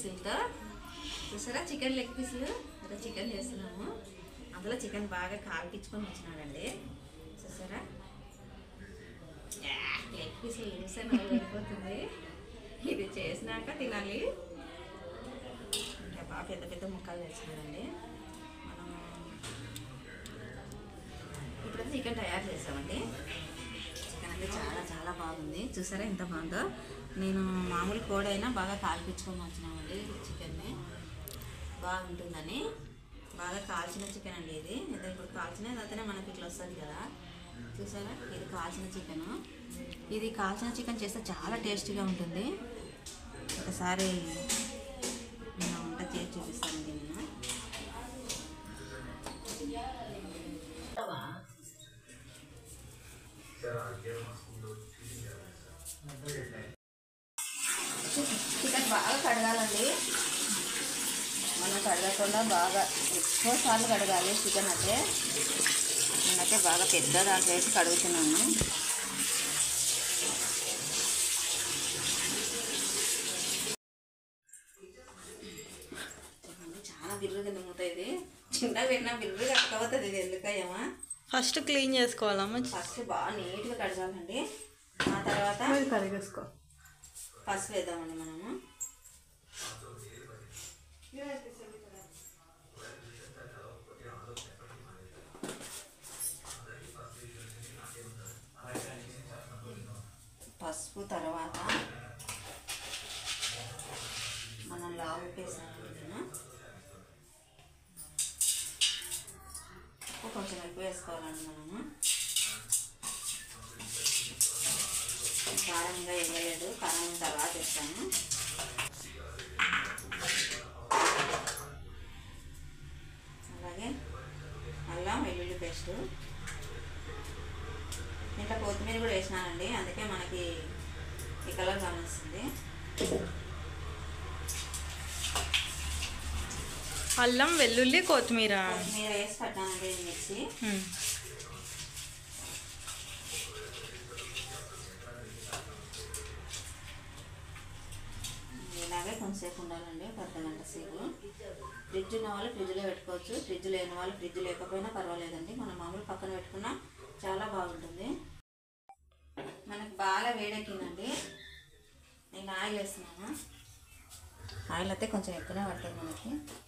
పీసులతో చూసారా chicken leg పీసులు అదే చికెన్ చేస్తున్నాము అందులో చికెన్ బాగా కాల్పించుకొని వచ్చినాడండి చూసారా యా, లెగ్ పీసులు చూసే నవ్వు వెళ్ళిపోతుంది ఇది చేసినాక తినాలి ఇంకా బాగా పెద్ద పెద్ద ముక్కలు తెచ్చినాడండి మనం ఇప్పుడు చికెన్ తయారు చేసామండి చికెన్ అంటే చాలా చాలా బాగుంది చూసారా ఎంత బాగుందో నేను మామూలు కోడైనా బాగా కాల్పించుకొని వచ్చినామండి చికెన్ని బాగుంటుందని బాగా కాల్చిన చికెన్ అండి ఇది ఇది ఇప్పుడు కాల్చిన తర్వాతనే మనకి ఇట్లా వస్తుంది కదా చూసారా ఇది కాల్చిన చికెన్ ఇది కాల్చిన చికెన్ చేస్తే చాలా టేస్టీగా ఉంటుంది ఒకసారి నేను వంట చేసి చూపిస్తాను నేను చికెన్ బాగా కడగాలండి మనం కడగకుండా బాగా ఎక్కువ సార్లు కడగాలి చికెన్ అయితే నేనైతే బాగా పెద్ద దాంట్లో వేసి కడుగుతున్నాను చూడండి, చాలా బిర్రుగా నిమ్ముతాయి ఇది చిన్న పెట్టినా బిర్రుగా అక్కవుతుంది ఇది ఎందుకయ్యమా ఫస్ట్ క్లీన్ చేసుకోవాలమ్మా ఫస్ట్ బాగా నీట్గా కడగాలండి ఆ తర్వాత కడిగేసుకో పసుపు వేద్దామండి మనము పసుపు తర్వాత మనం లావు వేసాము ఉప్పు కొంచెం ఎక్కువ వేసుకోవాలండి మనము కారం ఇంకా వేయలేదు కారం తర్వాత వేస్తాను అలాగే అల్లం వెల్లుల్లి పేస్ట్ ఇంట్లో కొత్తిమీర కూడా వేసినానండి అందుకే మనకి ఈ కలర్ కానిస్తుంది అల్లం వెల్లుల్లి కొత్తిమీర కొత్తిమీర వేసి పట్టానండి ఇది మిక్సీ ఉమ్. ఇలాగే కొంతసేపు ఉండాలండి ఒక అర్ధ గంట సేపు ఫ్రిడ్జ్ ఉన్న వాళ్ళు ఫ్రిడ్జ్లో పెట్టుకోవచ్చు ఫ్రిడ్జ్ లేని వాళ్ళు ఫ్రిడ్జ్ లేకపోయినా పర్వాలేదండి మనం మామూలు పక్కన పెట్టుకున్నా చాలా బాగుంటుంది మనకు బాగా వేడెక్కిందండి నేను ఆయిల్ వేస్తున్నాను ఆయిల్ అయితే కొంచెం ఎక్కువనే పడుతుంది మనకి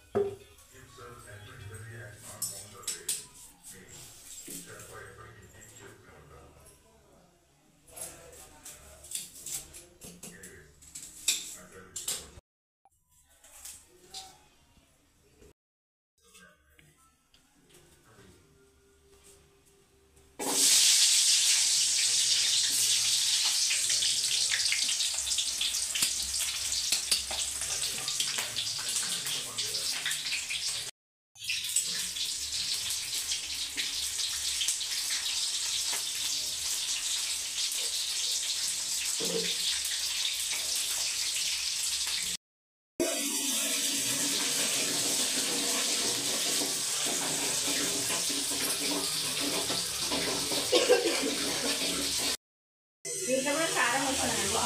దీంట్లో కూడా కారం వస్తుందండి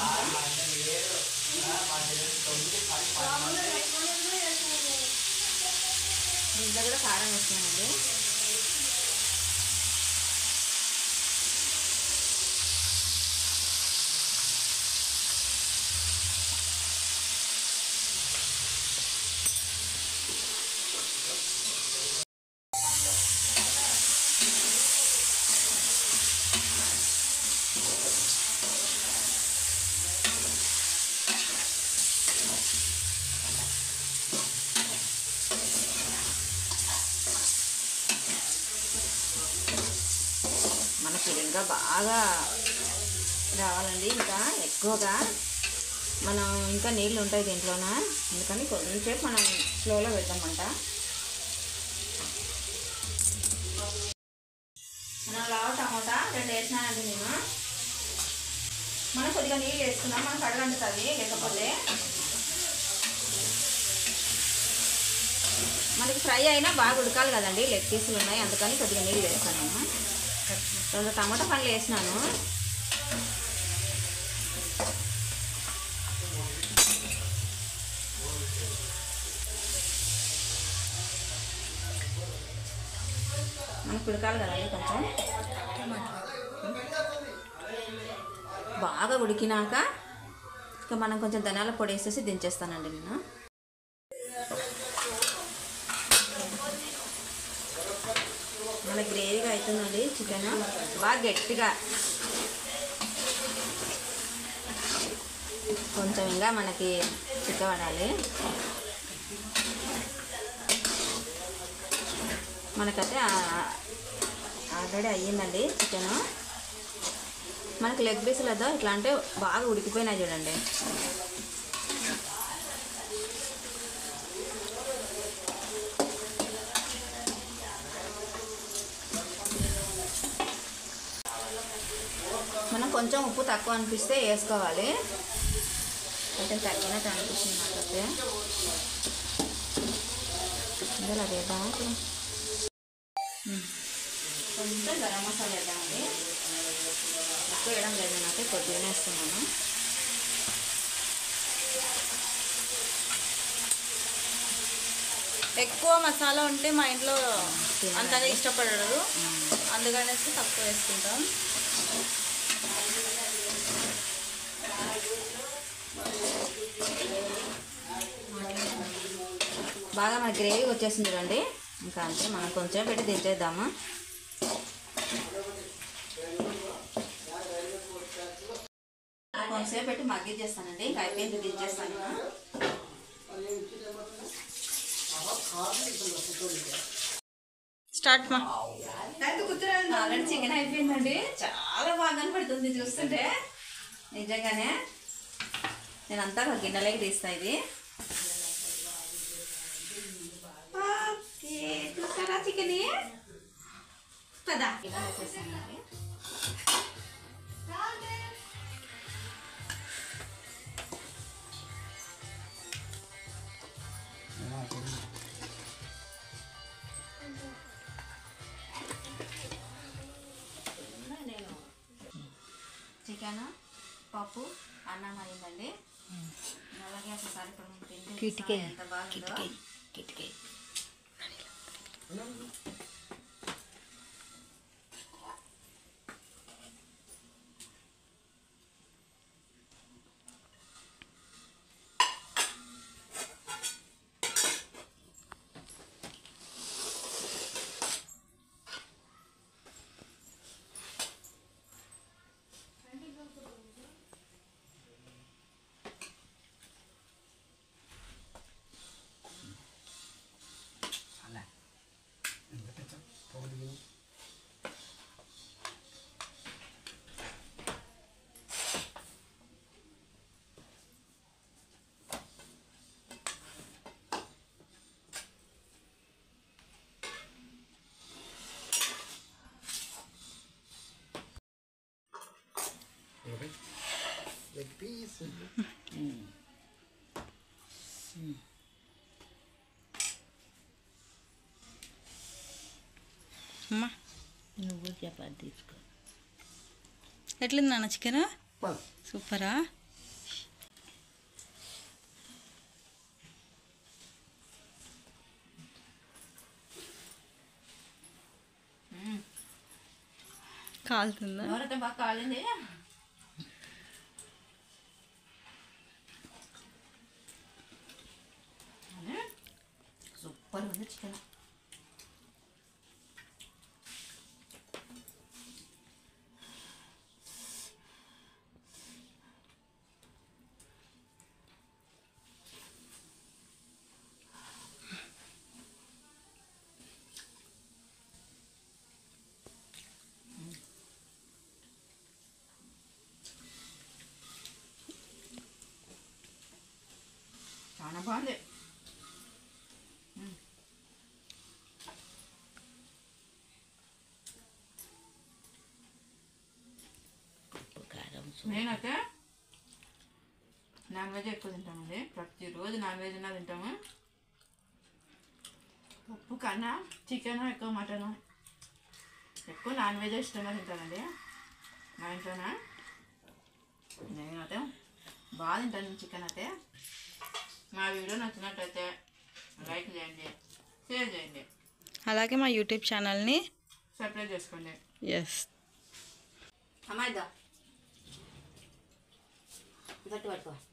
దీంట్లో కూడా కారం వస్తుందండి మనకి ఇంకా బాగా రావాలండి ఇంకా ఎక్కువగా మనం ఇంకా నీళ్ళు ఉంటాయి దీంట్లోన అందుకని కొంచెంసేపు మనం స్లోలో పెడతామంట మనం లావు టమోటా రెండు వేసినానండి నేను మనం కొద్దిగా నీళ్ళు వేసుకున్నాం మనం కడగంటుంది లేకపోతే మనకి ఫ్రై అయినా బాగా ఉడకాలి కదండి లెగ్ పీసులు ఉన్నాయి అందుకని కొద్దిగా నీళ్ళు వేస్తాను నేను రెండు టమాటా పండ్లు వేసినాను మనకు పిడకాలి కదా ఇది కొంచెం బాగా ఉడికినాక ఇక మనం కొంచెం ధనియాల పొడి వేసేసి దించేస్తానండి నేను మన గ్రేవీగా అవుతుందండి చికెన్ బాగా గట్టిగా కొంచెం ఇంకా మనకి చిక్కబడాలి మనకైతే ఆల్రెడీ అయ్యిందండి చికెన్ మనకి లెగ్ పీసులు వద్ద ఇట్లా అంటే బాగా ఉడికిపోయినాయి చూడండి మనం కొంచెం ఉప్పు తక్కువ అనిపిస్తే వేసుకోవాలి కొంచెం తగ్గినట్టు అనిపిస్తుంది నాకైతే ఇందులో అదే బాగా కొంచెం గరం మసాలా వేద్దామండి ఎక్కువ వేయడం లేదు నేనైతే కొద్దిగానే వేస్తున్నాను ఎక్కువ మసాలా ఉంటే మా ఇంట్లో అంతగా ఇష్టపడరు అందుకనేసి తక్కువ వేసుకుంటాం బాగా మన గ్రేవీ వచ్చేసింది చూడండి ఇంకా అంతే మనం కొంచెం పెట్టి దించేద్దాము కొంచెం పెట్టి మగ్గిచ్చేస్తానండి ఇంకా అయిపోయింది దించేస్తాను స్టార్ట్ మా ఆల్రెడీ చికెన్ అయిపోయిందండి చాలా బాగా కనపడుతుంది చూస్తుంటే నిజంగానే నేను అంతా ఒక గిన్నెలోకి తీస్తా ఇది ఓకే, చూసారా చికెన్ పదా ఇలా వేసేస్తానండి నేను చికెన్ పప్పు అన్నం అయిందండి అలాగే ఒకసారి ఇప్పుడు మనం తింటే కిటికీ, చూస్తారా ఎంత బాగుందో కిటికీ Leg piece. అమ్మా నువ్వు చపాతి తీసుకో ఎట్లుంది నాన్న చికెన్ Well, సూపరా కాలుతుందా ఎవరైతే బాగా కాలింది సూపర్ ఉంది చికెన్ చాలా బాగుంది ఉప్పు కారం నేనైతే నాన్ వెజ్ ఎక్కువ తింటామండి ప్రతిరోజు నాన్ వెజ్ అన్నా తింటాము పప్పు కన్నా చికెన్ ఎక్కువ మటన్ ఎక్కువ నాన్ వెజ్ ఇష్టంగా తింటానండి మా ఇంట్లోన నేనైతే బాగా తింటాను చికెన్ అయితే మా వీడియో నచ్చినట్టయితే లైక్ చేయండి షేర్ చేయండి అలాగే మా యూట్యూబ్ ఛానల్ని సపరేట్ చేసుకోండి ఎస్ అమ్మాయిదా గట్టి పట్టుకో